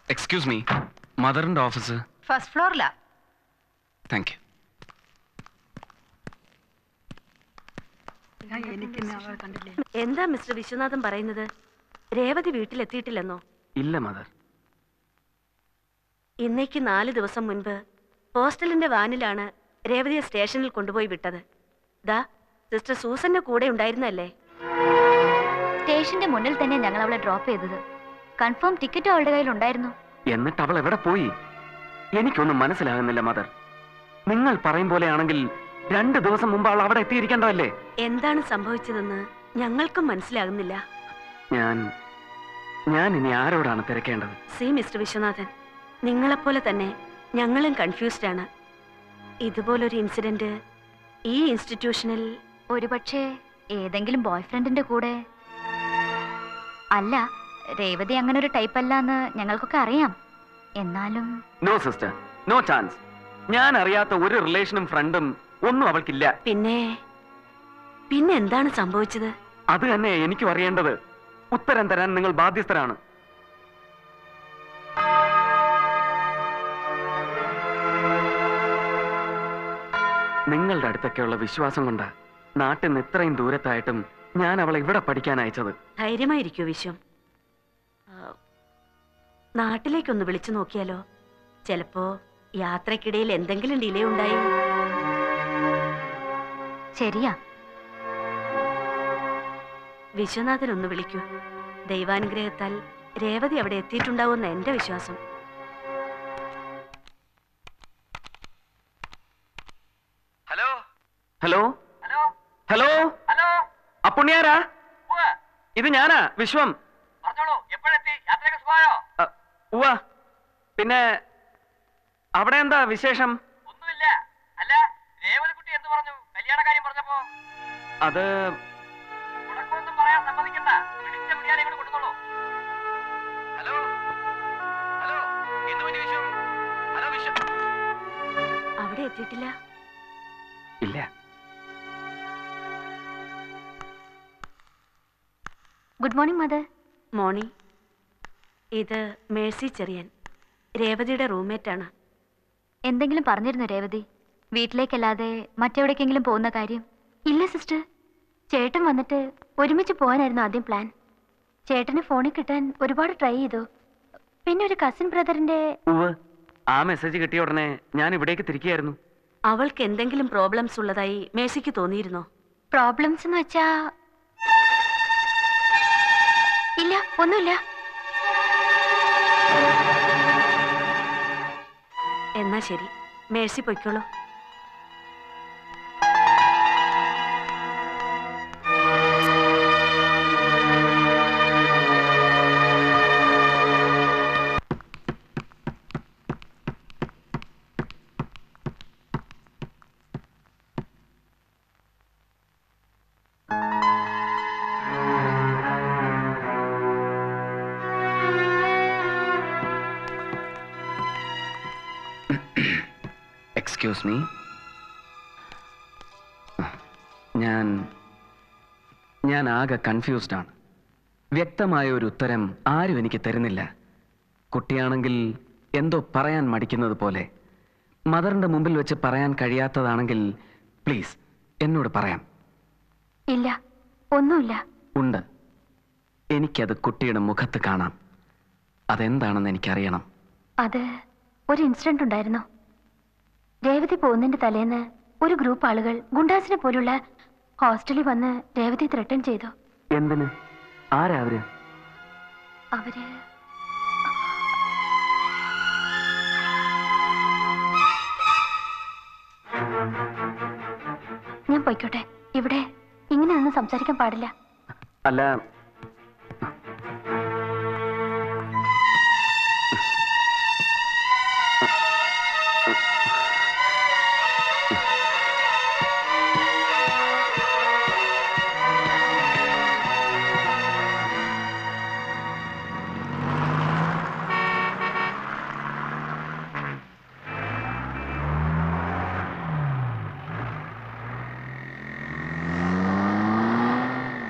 Excuse me മദറിന്റെ office first ഫ്ലോറിലാ thank you എന്താ മിസ്റ്റർ വിശ്വനാഥൻ പറയുന്നത് രേവതി വീട്ടിലെത്തിയിട്ടില്ലെന്നോ ഇല്ല മദർ ഇന്നേക്ക് നാല് ദിവസം മുൻപ് ഹോസ്റ്റലിന്റെ വാനിലാണ് രേവതിയെ സ്റ്റേഷനിൽ കൊണ്ടുപോയി വിട്ടത് ദാ സിസ്റ്റർ സൂസന്റെ കൂടെ ഉണ്ടായിരുന്നല്ലേ സ്റ്റേഷന്റെ മുന്നിൽ തന്നെ ഞങ്ങൾ അവളെ ഡ്രോപ്പ് ചെയ്തത് കൺഫേം ടിക്കറ്റ് അവളുടെ കയ്യിൽ ഉണ്ടായിരുന്നു എന്നിട്ട് അവൾ എവിടെ പോയി എനിക്കൊന്നും മനസ്സിലാകുന്നില്ല മദർ നിങ്ങൾ പറയും പോലെയാണെങ്കിൽ രണ്ട് ദിവസം മുമ്പ് അവൾ അവിടെ എത്തിയിരിക്കേണ്ടതല്ലേ എന്താണ് സംഭവിച്ചതെന്ന് ഞങ്ങൾക്കും മനസ്സിലാകുന്നില്ല ഞാൻ ഞാൻ ഇനി ആരോടാണ് തിരക്കേണ്ടത് സി മിസ്റ്റർ വിശ്വനാഥൻ നിങ്ങളെപ്പോലെ തന്നെ ഞങ്ങളും കൺഫ്യൂസ്ഡ് ആണ് ഇതുപോലൊരു ഇൻസിഡന്റ് ഈ ഇൻസ്റ്റിറ്റ്യൂഷനിൽ ഒരുപക്ഷെ ഏതെങ്കിലും ബോയ് ഫ്രണ്ടിന്റെ കൂടെ അല്ല രേവതി അങ്ങനെ ഒരു ടൈപ്പ് അല്ല എന്ന് ഞങ്ങൾക്കൊക്കെ അറിയാം എന്നാലും നോ സിസ്റ്റർ നോ ചാൻസ് ഞാൻ അറിയാത്ത ഒരു റിലേഷനും ഫ്രണ്ടും ഒന്നും അവൾക്കില്ല പിന്നെ പിന്നെ എന്താണ് സംഭവിച്ചത് അത് തന്നെ എനിക്കും അറിയേണ്ടത് ഉത്തരം തരാൻ നിങ്ങൾ ബാധ്യസ്ഥരാണ് നിങ്ങളുടെ അടുത്തൊക്കെയുള്ള വിശ്വാസം കൊണ്ട് നാട്ടിൽ നിന്ന് ഇത്രയും ദൂരത്തായിട്ടും ഞാൻ അവളെ ഇവിടെ പഠിക്കാൻ അയച്ചത് ധൈര്യമായിരിക്കൂ വിശ്വം ആ, നാട്ടിലേക്കൊന്ന് വിളിച്ചു നോക്കിയാലോ ചിലപ്പോ യാത്രക്കിടയിൽ എന്തെങ്കിലും ഡിലേ ഉണ്ടായി ശരിയാ വിശ്വനാഥൻ ഒന്ന് വിളിക്കൂ ദൈവാനുഗ്രഹത്താൽ രേവതി അവിടെ എത്തിയിട്ടുണ്ടാവുമെന്ന എന്റെ വിശ്വാസം ഹലോ ഹലോ ഹലോ ഹലോ അപ്പുണ്യാരാ ഇത് ഞാനാ വിശ്വം അ, ഉവ്വ പിന്നെ അവിടെ എന്താ വിശേഷം ഒന്നുമില്ല അല്ല രേവതിക്കുട്ടി എന്ത് പറഞ്ഞു കല്യാണ കാര്യം പറഞ്ഞപ്പോ അത് മുടക്കമൊന്നും പറയാൻ സമ്മതിക്കണ്ട പിടിച്ച പിടിയാലെ കൂടെ കൊണ്ടുവന്നോളൂ ഹലോ ഹലോ എന്ത് പറ്റി വിശ്വം ഹലോ വിശ്വം അവിടെ എത്തിയിട്ടില്ല ഇല്ല ഗുഡ് മോർണിംഗ് മദർ മോണി ഇത് മേഴ്സി ചെറിയൻ രേവതിയുടെ റൂംമേറ്റ് ആണ് എന്തെങ്കിലും പറഞ്ഞിരുന്നു രേവതി വീട്ടിലേക്കല്ലാതെ മറ്റെവിടേക്കെങ്കിലും പോകുന്ന കാര്യം ഇല്ല സിസ്റ്റർ ചേട്ടൻ വന്നിട്ട് ഒരുമിച്ച് പോകാനായിരുന്നു ആദ്യം പ്ലാൻ ചേട്ടന് ഫോണിൽ കിട്ടാൻ ഒരുപാട് ട്രൈ ചെയ്തു പിന്നെ ഒരു കസിൻ ബ്രദറിന്റെ ഉവ് ആ മെസ്സേജ് കിട്ടിയ ഉടനെ ഞാൻ ഇവിടേക്ക് തിരിക്കുകയായിരുന്നു അവൾക്ക് എന്തെങ്കിലും പ്രോബ്ലംസ് ഉള്ളതായി മേഴ്സിക്ക് തോന്നിയിരുന്നോ പ്രോബ്ലംസ് എന്ന് വെച്ചാ ഇല്ല ഒന്നുമില്ല എന്നാ ശരി മേഴ്സി പൊയ്ക്കോളൂ എക്സ്ക്യൂസ് മീ ഞാൻ ഞാൻ ആകെ കൺഫ്യൂസ്ഡ് ആണ് വ്യക്തമായ ഒരു ഉത്തരം ആരും എനിക്ക് തരുന്നില്ല കുട്ടിയാണെങ്കിൽ എന്തോ പറയാൻ മടിക്കുന്നത് പോലെ മദറിന്റെ മുമ്പിൽ വെച്ച് പറയാൻ കഴിയാത്തതാണെങ്കിൽ പ്ലീസ് എന്നോട് പറയാം ഇല്ല ഒന്നുമില്ല ഉണ്ട് എനിക്കത് കുട്ടിയുടെ മുഖത്ത് കാണാം അതെന്താണെന്ന് എനിക്കറിയണം അത് ഒരു ഇൻസിഡന്റ് ഉണ്ടായിരുന്നു രേവതി പോകുന്നതിന്റെ തലേന്ന് ഒരു ഗ്രൂപ്പ് ആളുകൾ ഗുണ്ടാസിനെ പോലുള്ള ഹോസ്റ്റലിൽ വന്ന് രേവതി ത്രട്ടൺ ചെയ്തു എന്തിന് ആരാ അവര് അവര് ഞാൻ പൊയ്ക്കോട്ടെ ഇവിടെ ഇങ്ങനെ നിന്ന് സംസാരിക്കാൻ പാടില്ല അല്ല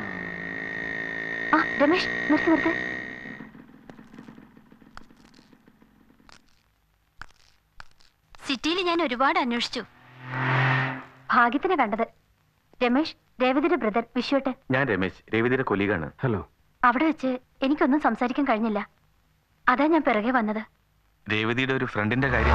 ആ രമേശ് നിർത്തി നിർത്ത് സിറ്റിയിൽ ഞാൻ ഒരുപാട് അന്വേഷിച്ചു ഭാഗ്യത്തിന് കണ്ടത് രമേശ് രേവതിയുടെ ബ്രദർ വിശ്വട്ടൻ ഞാൻ രമേശ് രവിതിയുടെ കൊലീഗാണ് ഹലോ അവിടെ വെച്ച് എനിക്കൊന്നും സംസാരിക്കാൻ കഴിഞ്ഞില്ല അതാ ഞാൻ പിറകെ വന്നത് രേവതിയുടെ ഒരു ഫ്രണ്ടിന്റെ കാര്യം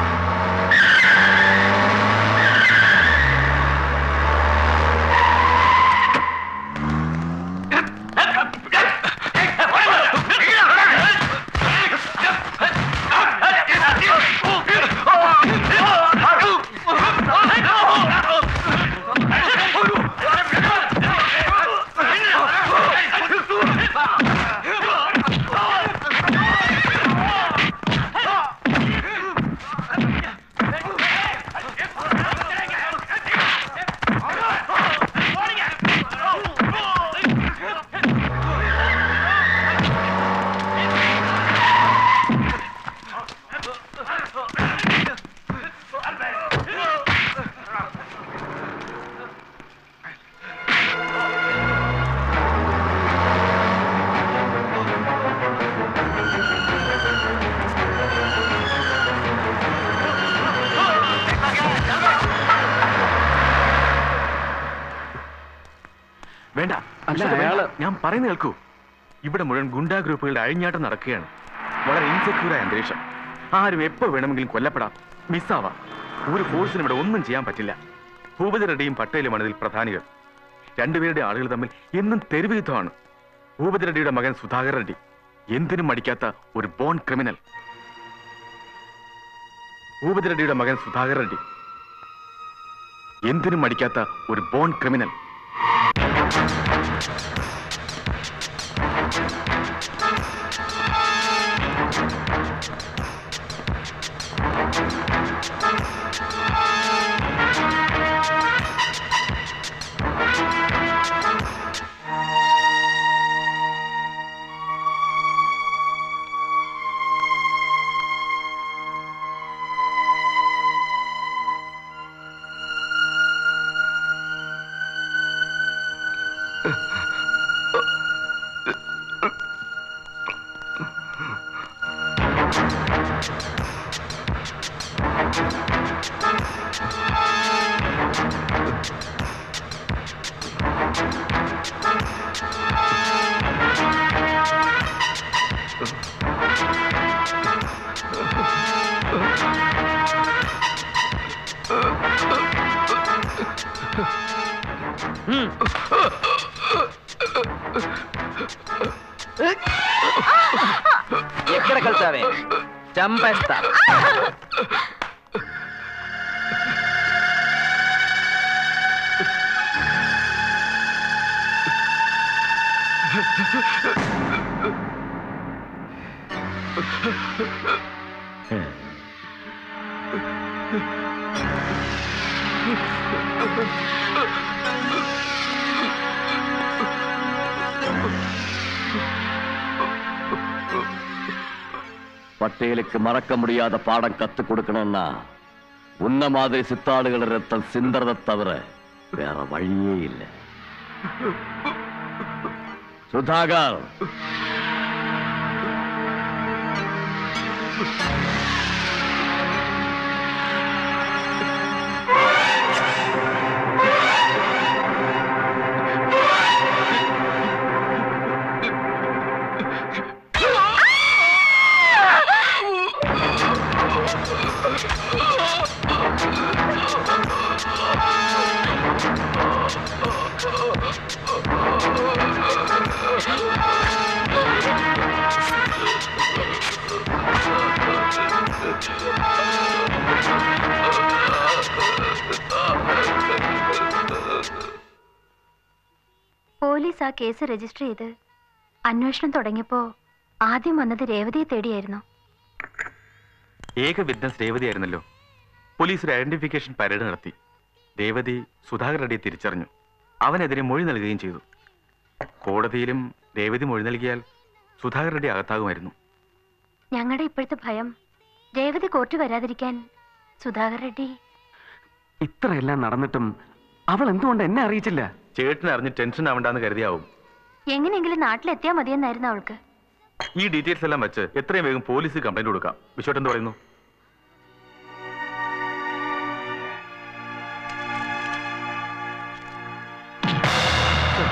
വേണ്ട അല്ല, വിശ്വത്തെ വേണ്ട. അയാള്- ഞാൻ പറയുന്ന കേൾക്കൂ ഇവിടെ മുഴുവൻ ഗുണ്ടാ ഗ്രൂപ്പുകളുടെ അഴിഞ്ഞാട്ടം നടക്കുകയാണ് വളരെ ഇൻസെക്യൂറായ അന്തരീക്ഷം ആരും എപ്പോ വേണമെങ്കിലും കൊല്ലപ്പെടാം മിസ്സാവാം ഒരു ഫോഴ്സിനും ഇവിടെ ഒന്നും ചെയ്യാൻ പറ്റില്ല ഭൂപതി റെഡ്ഡിയും പട്ടേലുമാണ് ഇതിൽ പ്രധാനികൾ രണ്ടുപേരുടെ ആളുകൾ തമ്മിൽ എന്നും തെരുവ് യുദ്ധമാണ് ഭൂപതി റെഡ്ഡിയുടെ മകൻ സുധാകർ റെഡ്ഡി എന്തിനും മടിക്കാത്ത ഒരു ബോൺ ക്രിമിനൽ ഭൂപതി റെഡ്ഡിയുടെ മകൻ സുധാകർ റെഡ്ഡി എന്തിനും മടിക്കാത്ത ഒരു ബോൺ ക്രിമിനൽ ఎక్కడ కలుతావే చంపేస్తా பட்டேலுக்கு மறக்க முடியாத பாடம் கத்து கொடுக்கணும்னா உன்ன மாதிரி சித்தாளுகள் ரத்தம் சிந்தறதை தவிர வேற வழியே இல்லை சுதாகர் പോലീസ് ആ കേസ് രജിസ്റ്റർ ചെയ്ത് അന്വേഷണം തുടങ്ങിയപ്പോ ആദ്യം വന്നത് രേവതിയെ തേടിയായിരുന്നു ഏക വിറ്റ്നസ് രേവതിയായിരുന്നല്ലോ പോലീസ് ഒരു ഐഡന്റിഫിക്കേഷൻ പരേഡ് നടത്തി രേവതി സുധാകർ റെഡ്ഡിയെ തിരിച്ചറിഞ്ഞു അവനെതിരെ മൊഴി നൽകുകയും ചെയ്തു കോടതിയിലും രേവതി മൊഴി നൽകിയാൽ സുധാകർ റെഡ്ഡി അകത്താകുമായിരുന്നു ഞങ്ങളുടെ ഇപ്പോഴത്തെ ഭയം രേവതി കോർട്ട് വരാതിരിക്കാൻ സുധാകർ റെഡ്ഡി ഇത്രയെല്ലാം നടന്നിട്ടും അവൾ എന്തുകൊണ്ട് എന്നെ അറിയിച്ചില്ല ചേട്ടൻ അറിഞ്ഞ് ടെൻഷൻ ആവണ്ടെന്ന് കരുതിയാവും എങ്ങനെയെങ്കിലും നാട്ടിലെത്തിയാൽ മതിയെന്നായിരുന്നു അവൾക്ക് ഈ ഡീറ്റെയിൽസ് എല്ലാം വെച്ച് എത്രയും വേഗം പോലീസ് കംപ്ലൈന്റ് കൊടുക്കാം വിശ്വട്ട് എന്ത് പറയുന്നു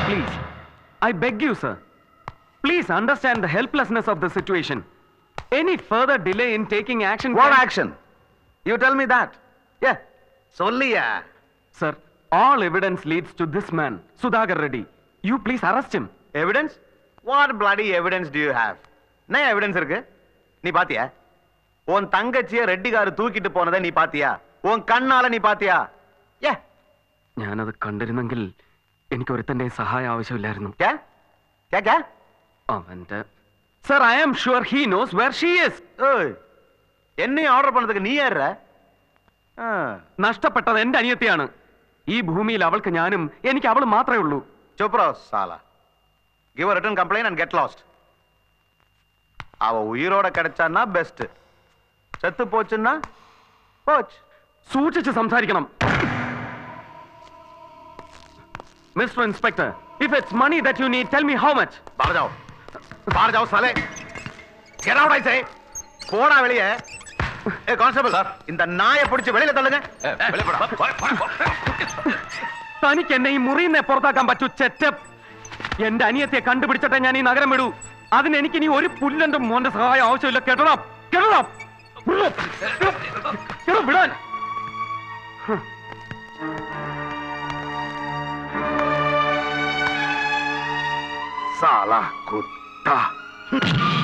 please. I beg you, sir. Please understand the helplessness of the situation. Any further delay in taking action. What can- action? You tell me that. Yeah. சொல்லியா Sir, all evidence leads to this man, Sudhakar Reddy. You please arrest him. Evidence what bloody evidence do you have என்ன evidence இருக்கு நீ பாத்தியா உன் தங்கச்சிய ரெட்டிகாரு தூக்கிட்டு போனதை நீ பாத்தியா உன் கண்ணால நீ പാത്തിയാ ഏ ഞാനത് കണ്ടിരുന്നെങ്കിൽ എനിക്ക് ഒരുത്തന്റെ സഹായം ആവശ്യമില്ലായിരുന്നു ക്യാ ക്യാ ക്യാ അവന്റെ sir I am sure he knows where she is ഏയ് എന്നെയും ഓർഡർ പണതുக்கு നീ ആര നഷ്ടപ്പെട്ടത് എന്റെ അനിയത്തിയാണ് ഈ ഭൂമിയിൽ അവൾക്ക് ഞാനും എനിക്ക് അവൾ മാത്രമേ ഉള്ളൂ ചുപ്രോ സാല give return complaint and get lost அவ உயிரோட கிடைச்சான்னா பெஸ்ட் செத்து போச்சுன்னா போச்சு സൂക്ഷിച്ച് സംസാരിക്കണം mister inspector if it's money that you need tell me how much बाहर जाओ बाहर जाओ साले get out I say போடா வெளிய ஏ கான்ஸ்டபிள் இந்த நாயை பிடிச்சு வெளியில தள்ளுங்க തനിക്ക് എന്നെ ഈ മുറിയിൽ നിന്ന് പുറത്താക്കാൻ പറ്റൂ ചെറ്റപ്പ് എന്റെ അനിയത്തെ കണ്ടുപിടിച്ചിട്ടേ ഞാൻ ഈ നഗരം വിടൂ അതിന് എനിക്ക് ഇനി ഒരു പുല്ലന്റെ മോന്റെ സഹായം ആവശ്യമില്ല കെട്ടണം കെട്ടണം കേട്ടോ, വിടാൻ साला कुत्ता